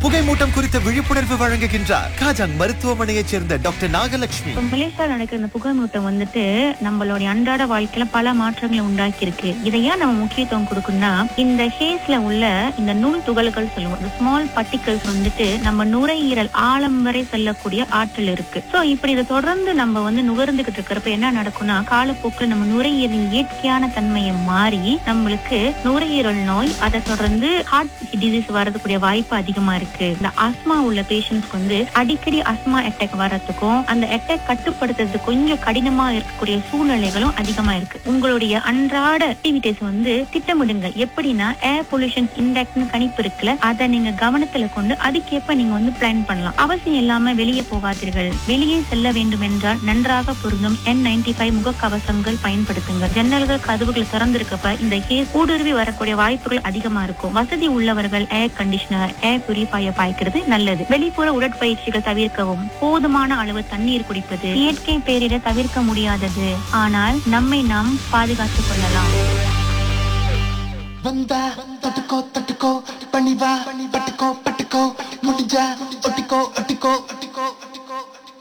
புகைமூட்டம் குறித்த விழிப்புணர்வு வழங்குகின்றார் காஜாங் மருத்துவமனையைச் சேர்ந்த டாக்டர் நாகலட்சுமி இப்போ மலேசியால நடக்கிற இந்த புகைமூட்டம் வந்துட்டு நம்மளுடைய அன்றாட வாழ்க்கையில பல மாற்றங்களை உண்டாக்கி இருக்கு இதை ஏன் நம்ம முக்கியத்துவம் கொடுக்கணும்னா இந்த ஹேஸ்ல உள்ள இந்த நுண் துகள்கள் சொல்லுவோம் இந்த ஸ்மால் particles வந்துட்டு நம்ம நுரையீரல் ஆழம் வரை செல்லக்கூடிய ஆற்றல் இருக்கு சோ இப்படி இதை தொடர்ந்து நம்ம வந்து நுகர்ந்துகிட்டு இருக்கிறப்ப என்ன நடக்கும்னா காலப்போக்கில் நம்ம நுரையீரலின் இயற்கையான தன்மையை மாறி நம்மளுக்கு நுரையீரல் நோய் அதை தொடர்ந்து ஹார்ட் டிசீஸ் வரதுக்கூடிய வாய்ப்பு அதிகமா இருக்கு இந்த ஆஸ்மா உள்ள பேஷண்ட்ஸ்க்கு வந்து அடிக்கடி அஸ்மா அட்டாக் வர்றதுக்கும் அந்த அட்டாக் கட்டுப்படுத்துறது கொஞ்சம் கடினமா இருக்கக்கூடிய சூழ்நிலைகளும் அதிகமா இருக்கு உங்களுடைய அன்றாட ஆக்டிவிட்டிஸ் வந்து திட்டமிடுங்க எப்படின்னா ஏர் பொல்யூஷன் இண்டெக்ஸ்னு கணிப்பு இருக்குல்ல அதை நீங்க கவனத்துல கொண்டு அதுக்கேற்ப நீங்க வந்து பிளான் பண்ணலாம் அவசியம் இல்லாம வெளியே போகாதீர்கள் வெளியே செல்ல வேண்டும் என்றால் நன்றாக பொருந்தும் என் நைன்டி ஃபைவ் முகக்கவசங்கள் பயன்படுத்துங்க ஜன்னல்கள் கதவுகள் திறந்திருக்கப்ப இந்த கேஸ் ஊடுருவி வரக்கூடிய வாய்ப்புகள் அதிகமா இருக்கும் வசதி உள்ளவர்கள் ஏர் கண்டிஷனர் ஏர் பியூரிஃபையர் பாய்க்கிறது நல்லது வெளிப்புற உடற்பயிற்சிகள் தவிர்க்கவும் போதுமான அளவு தண்ணீர் குடிப்பது இயற்கை பேரிட தவிர்க்க முடியாதது ஆனால் நம்மை நாம் பாதுகாத்துக் கொள்ளலாம் வந்தா தட்டுக்கோ தட்டுக்கோ பணிவா பட்டுக்கோ பட்டுக்கோ முடிஞ்சா ஒட்டிக்கோ ஒட்டிக்கோ